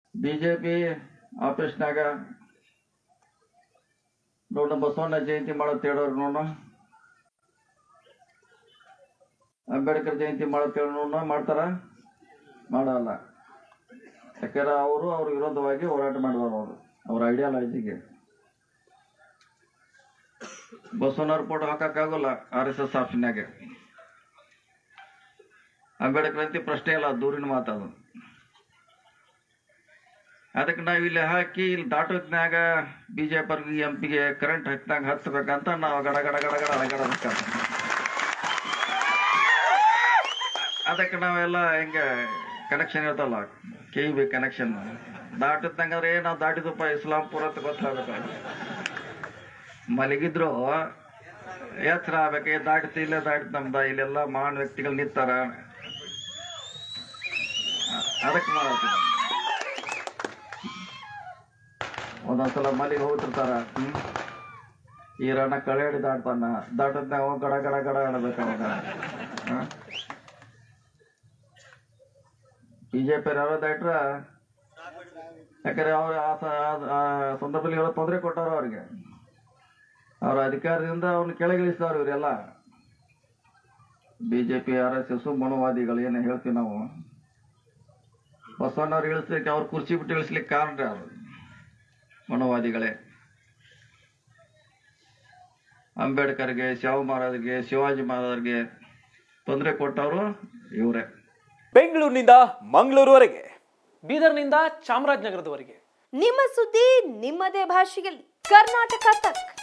B J P ಆಫೀಸ್ನಾಗ ನೋಡ ಬಸವಣ್ಣ ಜಯಂತಿ ಮಾಡತ್ ಹೇಳೋರು ನೋಡ ಅಂಬೇಡ್ಕರ್ ಜಯಂತಿ ಮಾಡತ್ ಹೇಳಿ ನೋಡ ಮಾಡ್ತಾರ ಮಾಡಲ್ಲ ಯಾಕಂದ್ರೆ ಅವರು ಅವ್ರ ವಿರೋಧವಾಗಿ ಹೋರಾಟ ಮಾಡಿದವರು ಅವರು ಅವ್ರ ಐಡಿಯಾಲಜಿಗೆ ಬಸವಣ್ಣವ್ರ ಫೋಟೋ ಹಾಕಕ್ಕಾಗಲ್ಲ ಆರ್ ಎಸ್ ಎಸ್ ಆಫೀಸ್ನಾಗೆ ಅಂಬೇಡ್ಕರ್ ಅಂತ ಪ್ರಶ್ನೆ ಇಲ್ಲ ದೂರಿನ ಮಾತದು ಅದಕ್ಕೆ ನಾವು ಇಲ್ಲಿ ಹಾಕಿ ಇಲ್ಲಿ ದಾಟೋತ್ನಾಗ ಬಿಜೆಪಿ ಎಂ ಪಿಗೆ ಕರೆಂಟ್ ಹತ್ತಿನಾಗ ಹಚ್ಚಬೇಕಂತ ನಾವು ಗಡ ಗಡ ಗಡ ಗಡ ಅಲಗಡಬೇಕಂತ ಅದಕ್ಕೆ ನಾವೆಲ್ಲ ಹೆಂಗೆ ಕನೆಕ್ಷನ್ ಇರ್ತಲ್ಲ ಕೆ ಬಿ ಕನೆಕ್ಷನ್ ದಾಟತ್ನಂಗಾದ್ರೆ ನಾವು ದಾಟಿದಪ್ಪ ಇಸ್ಲಾಂಪುರ ಅಂತ ಗೊತ್ತಾಗಬೇಕು ಮಲಗಿದ್ರು ಎಚ್ಚರ ಆಗ್ಬೇಕು ಏ ದಾಟಿತು ಇಲ್ಲೇ ದಾಟಿತು ನಮ್ದ ಇಲ್ಲೆಲ್ಲ ಮಹಾನ್ ವ್ಯಕ್ತಿಗಳು ನಿಂತಾರ ಅದಕ್ಕೆ ಮಾಡತ್ತೀವಿ ಒಂದೊಂದ್ಸಲ ಮಲಿಗೆ ಹೋಗ್ತಿರ್ತಾರ ಹ್ಮ್ ಈರಣ್ಣ ಕಳೆಯಡಿ ದಾಟ್ತಾನ ದಾಟದ್ನಾಗ ಅವ ಗಡ ಗಡ ಗಡ ಆಡ್ಬೇಕು ಅವಾಗ ಬಿಜೆಪಿ ಯಾರೋ ದಾಟ್ರ ಯಾಕಂದ್ರೆ ಅವ್ರ ಆ ಸ- ಆ- ಆ ಸಂದರ್ಭದಲ್ಲಿ ಏನೋ ತೊಂದರೆ ಕೊಟ್ಟಾರ ಅವ್ರಿಗೆ ಅವ್ರ ಅಧಿಕಾರದಿಂದ ಅವ್ರನ್ನ ಕೆಳಗಿಳಿಸಿದವ್ರು ಇವರೆಲ್ಲ ಬಿಜೆಪಿ ಆರ್ ಎಸ್ ಎಸ್ ಮನೋವಾದಿಗಳು ಏನು ಹೇಳ್ತೀವಿ ನಾವು ಬಸವಣ್ಣವ್ರು ಇಳಿಸ್ಲಿಕ್ಕೆ ಅವ್ರ ಕುರ್ಚಿ ಬಿಟ್ಟು ಇಳಿಸ್ಲಿಕ್ಕೆ ಕಾರಣ ಅದು ಮನೋವಾದಿಗಳೇ ಅಂಬೇಡ್ಕರ್ಗೆ ಶಿವ ಮಹಾರಾಜ್ಗೆ ಶಿವಾಜಿ ಮಹಾರಾಜ್ಗೆ ತೊಂದರೆ ಕೊಟ್ಟವರು ಇವರೇ ಬೆಂಗಳೂರಿನಿಂದ ಮಂಗಳೂರುವರೆಗೆ ಬೀದರ್ನಿಂದ ಚಾಮರಾಜನಗರದವರೆಗೆ ನಿಮ್ಮ ಸುದ್ದಿ ನಿಮ್ಮದೇ ಭಾಷೆಯಲ್ಲಿ ಕರ್ನಾಟಕ ತಕ್